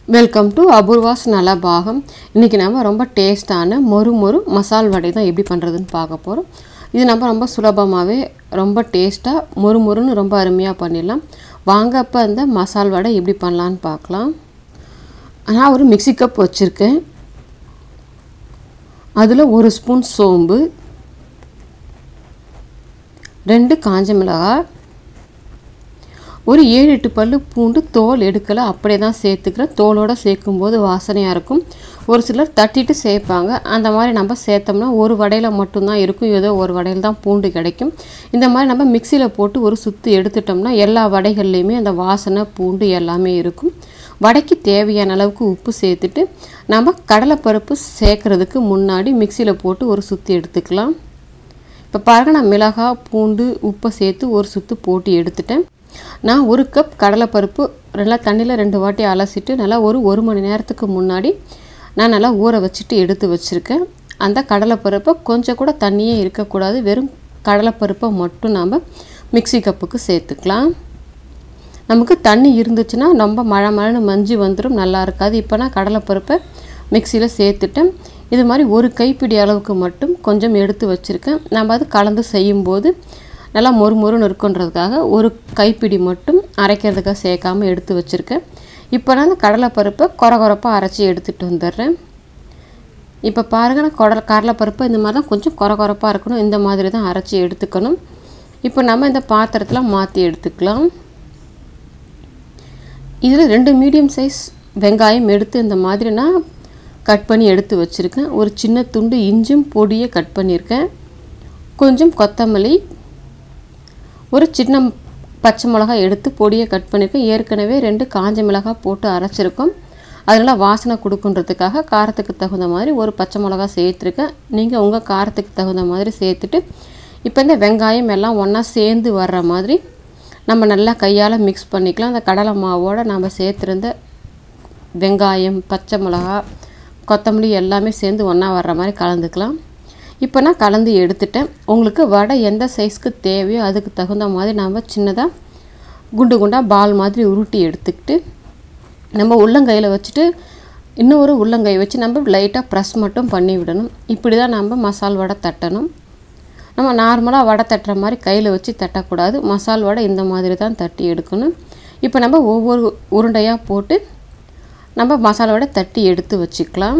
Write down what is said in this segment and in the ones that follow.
welcome to Apoorva's நலபாகம் இன்றைக்கி நம்ம ரொம்ப டேஸ்டான மொறு மொறு மசால் வடை தான் எப்படி பண்ணுறதுன்னு பார்க்க போகிறோம் இது நம்ம ரொம்ப சுலபமாகவே ரொம்ப டேஸ்ட்டாக மொறு மொறுன்னு ரொம்ப அருமையாக பண்ணிடலாம் வாங்க அப்போ அந்த மசால் வடை எப்படி பண்ணலான்னு பார்க்கலாம் நான் ஒரு மிக்ஸி கப் வச்சுருக்கேன் அதில் ஒரு ஸ்பூன் சோம்பு ரெண்டு காஞ்ச மிளகாய் ஒரு ஏழு எட்டு பல் பூண்டு தோல் எடுக்கலை அப்படியே தான் சேர்த்துக்கிறேன் தோலோடு சேர்க்கும்போது வாசனையாக இருக்கும் ஒரு சிலர் தட்டிட்டு சேர்ப்பாங்க அந்த மாதிரி நம்ம சேர்த்தோம்னா ஒரு வடையில் மட்டும்தான் இருக்கும் ஏதோ ஒரு வடையில் தான் பூண்டு கிடைக்கும் இந்த மாதிரி நம்ம மிக்சியில் போட்டு ஒரு சுற்று எடுத்துட்டோம்னா எல்லா வடைகள்லேயுமே அந்த வாசனை பூண்டு எல்லாமே இருக்கும் வடைக்கு தேவையான அளவுக்கு உப்பு சேர்த்துட்டு நம்ம கடலைப்பருப்பு சேர்க்குறதுக்கு முன்னாடி மிக்சியில் போட்டு ஒரு சுற்றி எடுத்துக்கலாம் இப்போ பாருங்க நான் மிளகாய் பூண்டு உப்பை சேர்த்து ஒரு சுற்று போட்டு எடுத்துட்டேன் நான் ஒரு கப் கடலைப்பருப்பு நல்லா தண்ணியில் ரெண்டு வாட்டி அலசிட்டு நல்லா ஒரு ஒரு மணி நேரத்துக்கு முன்னாடி நான் நல்லா ஊற வச்சுட்டு எடுத்து வச்சுருக்கேன் அந்த கடலைப்பருப்பை கொஞ்சம் கூட தண்ணியே இருக்கக்கூடாது வெறும் கடலைப்பருப்பை மட்டும் நாம் மிக்சி கப்புக்கு சேர்த்துக்கலாம் நமக்கு தண்ணி இருந்துச்சுன்னா ரொம்ப மழை மழைன்னு மஞ்சு வந்துடும் நல்லா இருக்காது இப்போ நான் கடலைப்பருப்பை மிக்சியில் சேர்த்துட்டேன் இது மாதிரி ஒரு கைப்பிடி அளவுக்கு மட்டும் கொஞ்சம் எடுத்து வச்சுருக்கேன் நம்ம அது கலந்து செய்யும்போது நல்லா மொறு மொறுன்னு இருக்குன்றதுக்காக ஒரு கைப்பிடி மட்டும் அரைக்கிறதுக்காக சேர்க்காமல் எடுத்து வச்சுருக்கேன் இப்போ நான் அந்த கடலைப்பருப்பை குறை குறைப்பாக அரைச்சி எடுத்துகிட்டு வந்துடுறேன் இப்போ பாருங்கள் நான் குடல் கடலைப்பருப்பு இந்த மாதிரி தான் கொஞ்சம் குறை குறைப்பாக இருக்கணும் இந்த மாதிரி தான் அரைச்சி எடுத்துக்கணும் இப்போ நம்ம இந்த பாத்திரத்தில் மாற்றி எடுத்துக்கலாம் இதில் ரெண்டு மீடியம் சைஸ் வெங்காயம் எடுத்து இந்த மாதிரி நான் கட் பண்ணி எடுத்து வச்சுருக்கேன் ஒரு சின்ன துண்டு இஞ்சும் பொடியை கட் பண்ணியிருக்கேன் கொஞ்சம் கொத்தமல்லி ஒரு சின்ன பச்சை மிளகாய் எடுத்து பொடியை கட் பண்ணியிருக்கேன் ஏற்கனவே ரெண்டு காஞ்ச மிளகாய் போட்டு அரைச்சிருக்கோம் அதனால் வாசனை கொடுக்குன்றதுக்காக காரத்துக்கு தகுந்த மாதிரி ஒரு பச்சை மிளகாய் சேர்த்துருக்கேன் நீங்கள் உங்கள் காரத்துக்கு தகுந்த மாதிரி சேர்த்துட்டு இப்போ இந்த வெங்காயம் எல்லாம் ஒன்றா சேர்ந்து வர்ற மாதிரி நம்ம நல்லா கையால் மிக்ஸ் பண்ணிக்கலாம் அந்த கடலை மாவோடு நம்ம சேர்த்துருந்த வெங்காயம் பச்சை மிளகா கொத்தமல்லி எல்லாமே சேர்ந்து ஒன்றா வர்ற மாதிரி கலந்துக்கலாம் இப்போ நான் கலந்து எடுத்துட்டேன் உங்களுக்கு வடை எந்த சைஸ்க்கு தேவையோ அதுக்கு தகுந்த மாதிரி நம்ம சின்னதாக குண்டு குண்டாக பால் மாதிரி உருட்டி எடுத்துக்கிட்டு நம்ம உள்ளங்கையில் வச்சுட்டு இன்னொரு உள்ளங்கை வச்சு நம்ம லைட்டாக ப்ரெஸ் மட்டும் பண்ணி விடணும் இப்படி தான் நம்ம மசால் வடை தட்டணும் நம்ம நார்மலாக வடை தட்டுற மாதிரி கையில் வச்சு தட்டக்கூடாது மசால் வடை இந்த மாதிரி தான் தட்டி எடுக்கணும் இப்போ நம்ம ஒவ்வொரு உருண்டையாக போட்டு நம்ம மசாலா வடை தட்டி எடுத்து வச்சுக்கலாம்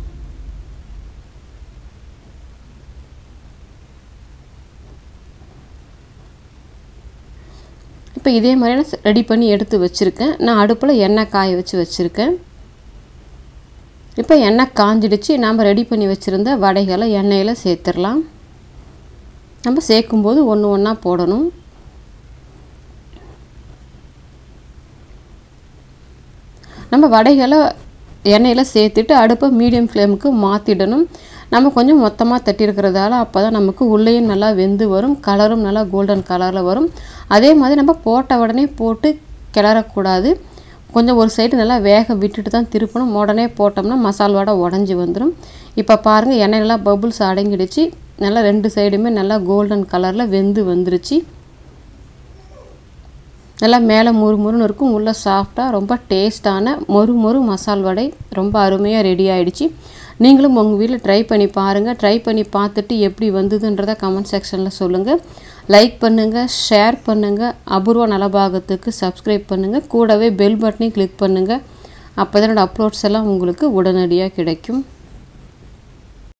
இப்போ இதே மாதிரி நான் ரெடி பண்ணி எடுத்து வச்சுருக்கேன் நான் அடுப்பில் எண்ணெய் காய வச்சு வச்சுருக்கேன் இப்போ எண்ணெய் காஞ்சிடுச்சு நாம் ரெடி பண்ணி வச்சுருந்த வடைகளை எண்ணெயில் சேர்த்துடலாம் நம்ம சேர்க்கும்போது ஒன்று ஒன்றா போடணும் நம்ம வடைகளை எண்ணெயில் சேர்த்துட்டு அடுப்பை மீடியம் ஃப்ளேமுக்கு மாற்றிடணும் நம்ம கொஞ்சம் மொத்தமாக தட்டியிருக்கிறதால அப்போ தான் நமக்கு உள்ளேயும் நல்லா வெந்து வரும் கலரும் நல்லா கோல்டன் கலரில் வரும் அதே மாதிரி நம்ம போட்ட உடனே போட்டு கிளறக்கூடாது கொஞ்சம் ஒரு சைடு நல்லா வேக விட்டுட்டு தான் திருப்பணும் உடனே போட்டோம்னா மசால் வடை உடஞ்சி வந்துடும் இப்போ பாருங்கள் எண்ணெயெல்லாம் பபுள்ஸ் அடங்கிடுச்சு நல்லா ரெண்டு சைடுமே நல்லா கோல்டன் கலரில் வெந்து வந்துருச்சு நல்லா மேலே மொறு மொறுன்னு இருக்கும் உள்ளே சாஃப்டாக ரொம்ப டேஸ்டான மொறு மொறு மசால் வடை ரொம்ப அருமையாக ரெடி ஆகிடுச்சு நீங்களும் உங்கள் வீட்டில் ட்ரை பண்ணி பாருங்கள் ட்ரை பண்ணி பார்த்துட்டு எப்படி வந்ததுன்றதை கமெண்ட் செக்ஷனில் சொல்லுங்கள் லைக் பண்ணுங்கள் ஷேர் பண்ணுங்கள் அபூர்வ நலபாகத்துக்கு சப்ஸ்கிரைப் பண்ணுங்கள் கூடவே பெல் பட்டனையும் கிளிக் பண்ணுங்கள் அப்போ தான் என்னோடய அப்லோட்ஸ் எல்லாம் உங்களுக்கு உடனடியாக கிடைக்கும்